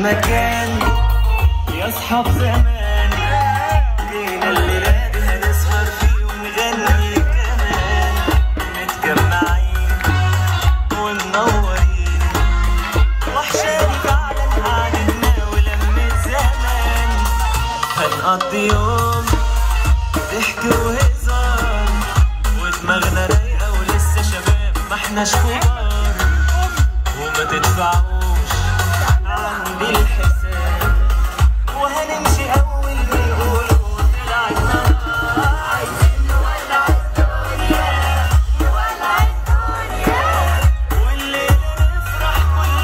المكان يا اصحاب زمان جينا الليلة دي هنسهر فيه ونغني كمان متجمعين ومنورين وحشاني فعلا قعدتنا ولمة زمان هنقضي يوم ضحك وهزار ودماغنا رايقة ولسه شباب ما احناش كبار وما تدفعوش عندي الحساب وهنمشي أول ما يقولوا طلع النهار عايزين نولع الدنيا نولع الدنيا والليلة نفرح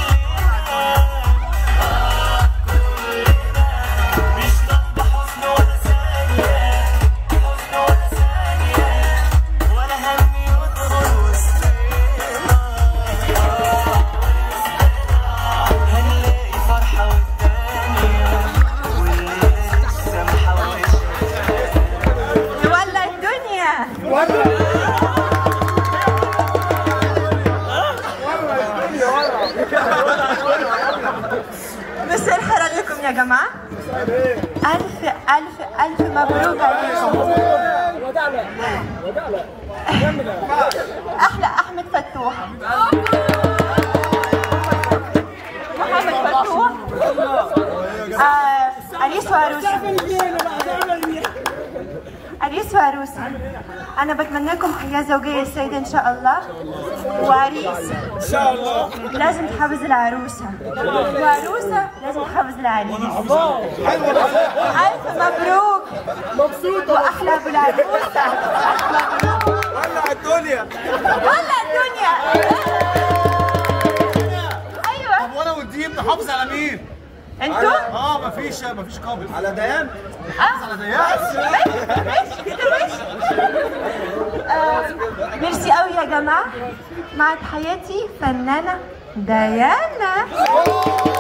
كلنا مش طالبة حزن ولا ثانية حزن ولا ثانية ولا هم يدخل وسطنا هنلاقي فرحة والتانية والليلة لسه محوشة نولع الدنيا مساء الخير عليكم يا جماعة ألف ألف ألف مبروك عليكم أحلى أحمد فتوح محمد فتوح آه، عريس وعروسة عريس وعروسة أنا بتمنى لكم حياة زوجية سعيدة إن شاء الله وعريس إن شاء الله لازم تحافظ العروسة وعروسة لازم تحافظ العريس ألف مبروك مبسوط وأحلى بالعروسة ألف مبروك ولع الدنيا ولع الدنيا أيوة وانا والديب نحافظ على مين؟ أنتوا اه مفيش مفيش قابل على ديان آه. على ديان ماشي كده ماشي آه، ميرسي قوي يا جماعة مع تحياتي فنانة ديانا